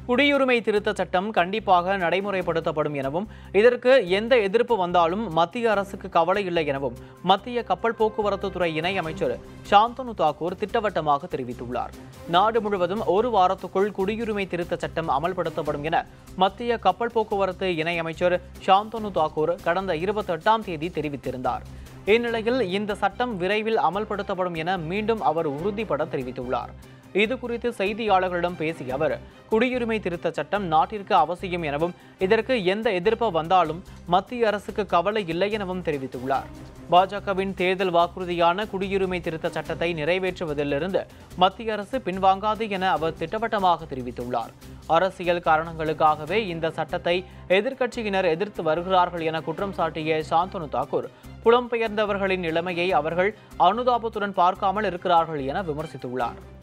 குடியுரிமை திருத்த சட்டம் கண்டிப்பாக நடைமுறைப்படுத்தப்படும் எனவும் இதற்கு எந்த எதிர்ப்பு வந்தாலும் மத்திய அரசுக்கு கவலை இல்லை எனவும் மத்திய கப்பல் போக்குவரத்து துறை இணை அமைச்சர் சாந்தனு தாக்கூர் திட்டவட்டமாக தெரிவித்துள்ளார் நாடு முழுவதும் ஒரு வாரத்துக்குள் குடியுரிமை திருத்த சட்டம் அமல்படுத்தப்படும் என மத்திய கப்பல் போக்குவரத்து இணை அமைச்சர் சாந்தனு தாக்கூர் கடந்த இருபத்தெட்டாம் தேதி தெரிவித்திருந்தார் இந்நிலையில் இந்த சட்டம் விரைவில் அமல்படுத்தப்படும் என மீண்டும் அவர் உறுதிபட தெரிவித்துள்ளார் இது குறித்து செய்தியாளர்களிடம் பேசிய அவர் குடியுரிமை திருத்த சட்டம் நாட்டிற்கு அவசியம் எனவும் இதற்கு எந்த எதிர்ப்பு வந்தாலும் மத்திய அரசுக்கு கவலை இல்லை எனவும் தெரிவித்துள்ளார் பாஜகவின் தேர்தல் வாக்குறுதியான குடியுரிமை திருத்த சட்டத்தை நிறைவேற்றுவதிலிருந்து மத்திய அரசு பின்வாங்காது என அவர் திட்டவட்டமாக தெரிவித்துள்ளார் அரசியல் காரணங்களுக்காகவே இந்த சட்டத்தை எதிர்க்கட்சியினர் எதிர்த்து வருகிறார்கள் என குற்றம் சாட்டிய சாந்தனு தாக்கூர் புலம்பெயர்ந்தவர்களின் நிலைமையை அவர்கள் அனுதாபத்துடன் பார்க்காமல் இருக்கிறார்கள் என விமர்சித்துள்ளார்